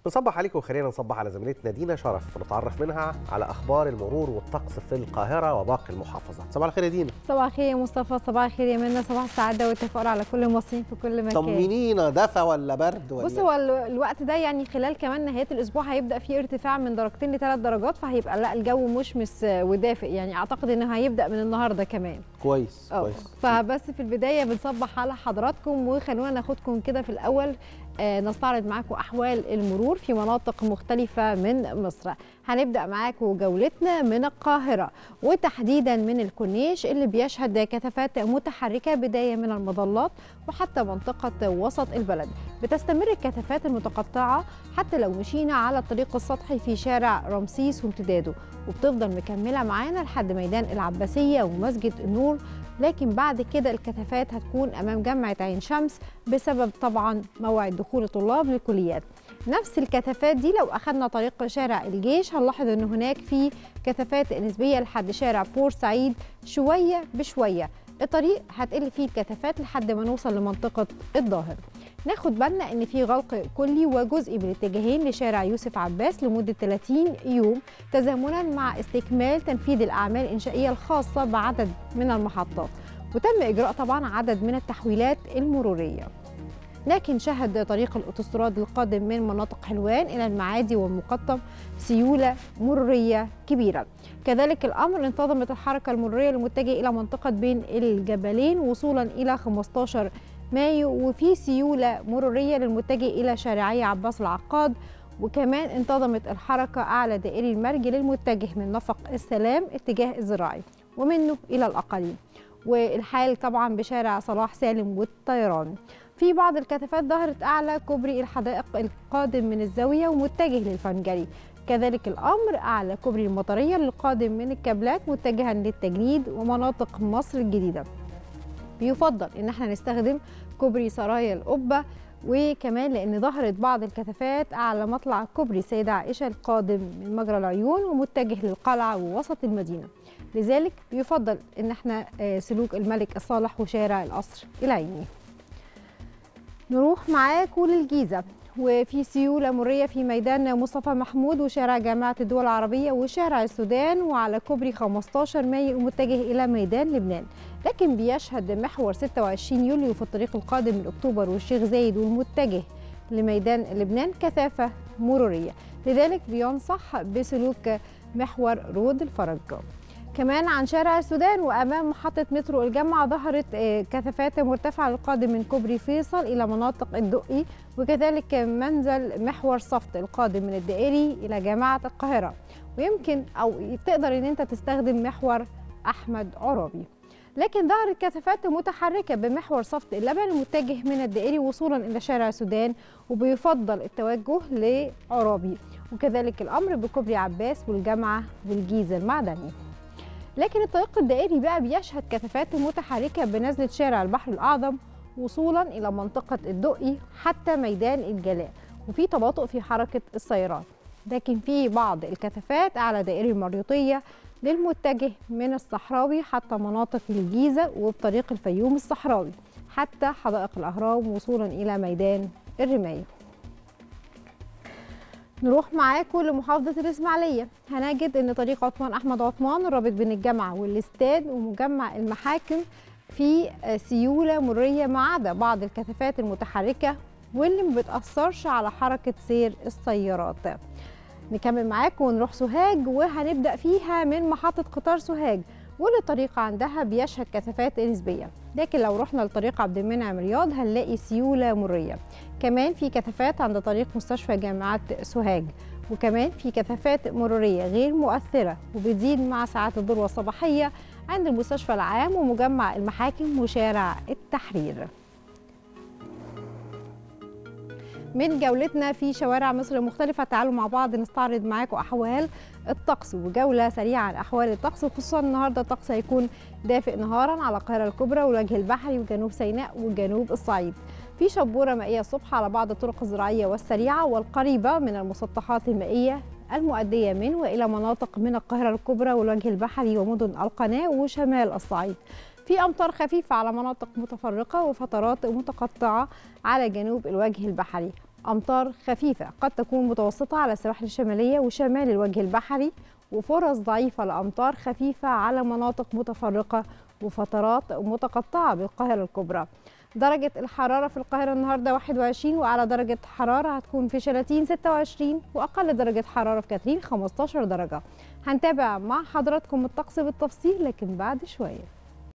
نصبح عليكم وخلينا نصبح على زميلتنا دينا شرف ونتعرف منها على اخبار المرور والطقس في القاهره وباقي المحافظات صباح الخير يا دينا صباح الخير يا مصطفى صباح الخير يا منى صباح السعاده والتفاؤل على كل المصريين في كل مكان طمنينا دفى ولا برد ولا بص هو ال- الوقت ده يعني خلال كمان نهايه الاسبوع هيبدا فيه ارتفاع من درجتين لثلاث درجات فهيبقى لا الجو مشمس ودافئ يعني اعتقد انه هيبدا من النهارده كمان كويس اه كويس فبس في البدايه بنصبح على حضراتكم وخلونا ناخدكم كده في الاول آه، نستعرض معاكم احوال المرور في مناطق مختلفه من مصر هنبدا معاكم جولتنا من القاهره وتحديدا من الكورنيش اللي بيشهد كثافات متحركه بدايه من المظلات وحتى منطقه وسط البلد بتستمر الكثافات المتقطعه حتى لو مشينا على الطريق السطحي في شارع رمسيس وامتداده وبتفضل مكمله معانا لحد ميدان العباسيه ومسجد النور لكن بعد كده الكثافات هتكون امام جامعه عين شمس بسبب طبعا موعد دخول الطلاب للكليات نفس الكثافات دي لو اخذنا طريق شارع الجيش هنلاحظ ان هناك في كثافات نسبيه لحد شارع بورسعيد شويه بشويه الطريق هتقل فيه الكثافات لحد ما نوصل لمنطقه الظاهر ناخد بالنا ان في غلق كلي وجزئي بالاتجاهين لشارع يوسف عباس لمده 30 يوم تزامنا مع استكمال تنفيذ الاعمال الانشائيه الخاصه بعدد من المحطات وتم اجراء طبعا عدد من التحويلات المروريه لكن شهد طريق الاوتوستراد القادم من مناطق حلوان الى المعادي والمقطم سيوله مروريه كبيره كذلك الامر انتظمت الحركه المروريه المتجهه الى منطقه بين الجبلين وصولا الى 15 مايو وفي سيوله مروريه للمتجه الى شارعي عباس العقاد وكمان انتظمت الحركه اعلى دائري المرج للمتجه من نفق السلام اتجاه الزراعي ومنه الى الاقاليم والحال طبعا بشارع صلاح سالم والطيران في بعض الكثافات ظهرت اعلى كوبري الحدائق القادم من الزاويه ومتجه للفنجري كذلك الامر اعلى كوبري المطريه القادم من الكابلات متجها للتجنيد ومناطق مصر الجديده بيفضل ان احنا نستخدم كوبري سرايا القبه وكمان لان ظهرت بعض الكثافات اعلى مطلع كوبري السيده عائشه القادم من مجرى العيون ومتجه للقلعه ووسط المدينه لذلك بيفضل ان احنا آه، سلوك الملك الصالح وشارع القصر العيني نروح معاكم للجيزه وفي سيوله مريه في ميدان مصطفى محمود وشارع جامعه الدول العربيه وشارع السودان وعلى كوبري 15 مايو متجه الى ميدان لبنان لكن بيشهد محور 26 يوليو في الطريق القادم من اكتوبر والشيخ زايد والمتجه لميدان لبنان كثافه مروريه لذلك بينصح بسلوك محور رود الفرج كمان عن شارع السودان وامام محطه مترو الجامعه ظهرت آه، كثافات مرتفعه القادم من كوبري فيصل الى مناطق الدقي وكذلك منزل محور صفت القادم من الدائري الى جامعه القاهره ويمكن او تقدر ان انت تستخدم محور احمد عرابي لكن ظهرت كثافات متحركه بمحور صفت اللبن المتجه من الدائري وصولا الى شارع السودان وبيفضل التوجه لعرابي وكذلك الامر بكوبري عباس والجامعه والجيزه المعدني لكن الطريق الدائري بقى بيشهد كثافات متحركة بنزلة شارع البحر الأعظم وصولا إلى منطقة الدقي حتى ميدان الجلاء وفي تباطؤ في حركة السيارات لكن في بعض الكثافات على دائري المريوطية للمتجه من الصحراوي حتى مناطق الجيزة وبطريق الفيوم الصحراوي حتى حدائق الأهرام وصولا إلى ميدان الرماية نروح معاكم لمحافظة الإسماعيلية هنجد إن طريق عثمان أحمد عثمان الرابط بين الجامعة والاستاد ومجمع المحاكم في سيولة مرية ما عدا بعض الكثافات المتحركة واللي ما بتأثرش على حركة سير السيارات نكمل معاكم ونروح سوهاج وهنبدأ فيها من محطة قطار سوهاج واللي الطريق عندها بيشهد كثافات نسبية لكن لو رحنا لطريق عبد المنعم رياض هنلاقي سيولة مرية كمان في كثافات عند طريق مستشفى جامعة سوهاج وكمان في كثافات مرورية غير مؤثرة وبتزيد مع ساعات الذروة الصباحية عند المستشفى العام ومجمع المحاكم وشارع التحرير من جولتنا في شوارع مصر المختلفة تعالوا مع بعض نستعرض معاكم أحوال الطقس وجولة سريعة عن أحوال الطقس وخصوصا النهاردة الطقس هيكون دافئ نهارا على القاهرة الكبرى والوجه البحري وجنوب سيناء وجنوب الصعيد في شبورة مائية الصبح على بعض الطرق الزراعية والسريعة والقريبة من المسطحات المائية المؤدية من وإلى مناطق من القاهرة الكبرى والوجه البحري ومدن القناة وشمال الصعيد في أمطار خفيفة على مناطق متفرقة وفترات متقطعة على جنوب الوجه البحري أمطار خفيفة قد تكون متوسطة على السواحل الشمالية وشمال الوجه البحري وفرص ضعيفة لأمطار خفيفة على مناطق متفرقة وفترات متقطعة بالقاهرة الكبرى درجة الحرارة في القاهرة النهاردة 21 وأعلى درجة حرارة هتكون في شلاتين 26 وأقل درجة حرارة في كاترين 15 درجة هنتابع مع حضراتكم الطقس بالتفصيل لكن بعد شوية